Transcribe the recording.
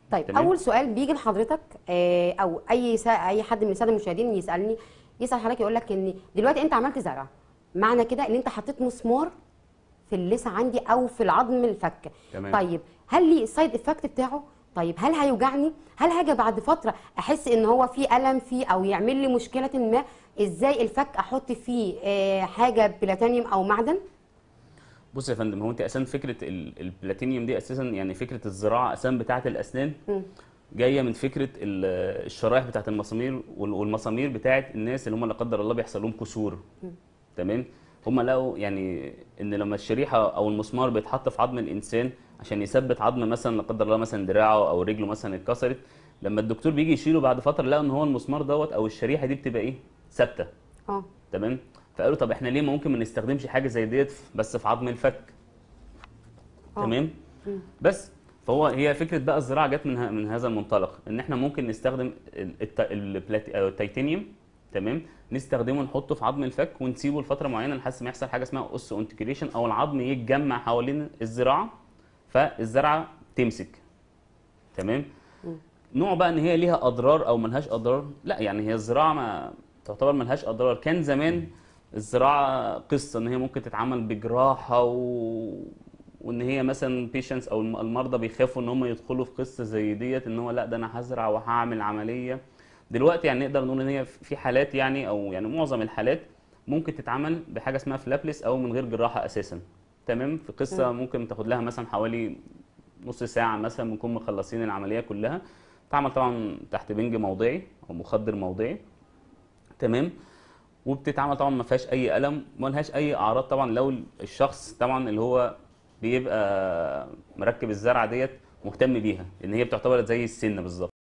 طيب تمام؟ اول سؤال بيجي لحضرتك آه، او اي سا... اي حد من الساده المشاهدين يسالني يسال حضرتك يقول لك ان دلوقتي انت عملت زرع معنى كده ان انت حطيت مسمار في اللثه عندي او في العظم الفك تمام. طيب هل لي السايد افكت بتاعه طيب هل هيوجعني هل هاجي بعد فتره احس ان هو في الم فيه او يعمل لي مشكله ما ازاي الفك احط فيه آه، حاجه بلاتينيوم او معدن بص يا فندم هو انت اساسا فكره ال- البلاتينيوم دي اساسا يعني فكره الزراعه اساسا بتاعه الاسنان مم. جايه من فكره ال- الشرايح بتاعه المسامير وال- والمسامير بتاعه الناس اللي هم لا قدر الله بيحصل لهم كسور تمام هم لقوا يعني ان لما الشريحه او المسمار بيتحط في عظم الانسان عشان يثبت عظم مثلا لا قدر الله مثلا دراعه او رجله مثلا اتكسرت لما الدكتور بيجي يشيله بعد فتره لقوا ان هو المسمار دوت او الشريحه دي بتبقى ايه ثابته اه تمام فقالوا طب احنا ليه ممكن ما نستخدمش حاجه زي ديت بس في عظم الفك آه. تمام بس فهو هي فكره بقى الزراعه جت من ه- من هذا المنطلق ان احنا ممكن نستخدم ال- الت- البلات- أو التيتانيوم تمام نستخدمه نحطه في عظم الفك ونسيبه لفتره معينه لحد ما يحصل حاجه اسمها اوس اونتيكيوليشن او العظم يتجمع حوالين الزراعه فالزرعه تمسك تمام نوع بقى ان هي ليها اضرار او ملهاش اضرار لا يعني هي الزراعه ما تعتبر ملهاش اضرار كان زمان الزراعه قصه ان هي ممكن تتعمل بجراحه و... وان هي مثلا بيشنس او الم- المرضى بيخافوا ان هم يدخلوا في قصه زي ديت ان هو لا ده انا هزرع وهعمل عمليه دلوقتي يعني نقدر نقول ان هي في حالات يعني او يعني معظم الحالات ممكن تتعمل بحاجه اسمها فلابلس او من غير جراحه اساسا تمام في قصه ممكن تاخد لها مثلا حوالي نص ساعه مثلا بنكون مخلصين العمليه كلها تعمل طبعا تحت بنج موضعي او مخدر موضعي تمام وبتتعمل طبعا ما فيهاش اي الم ما لهاش اي اعراض طبعا لو الشخص طبعا اللي هو بيبقى مركب الزرعه ديت مهتم بيها لان هي بتعتبر زي السن بالظبط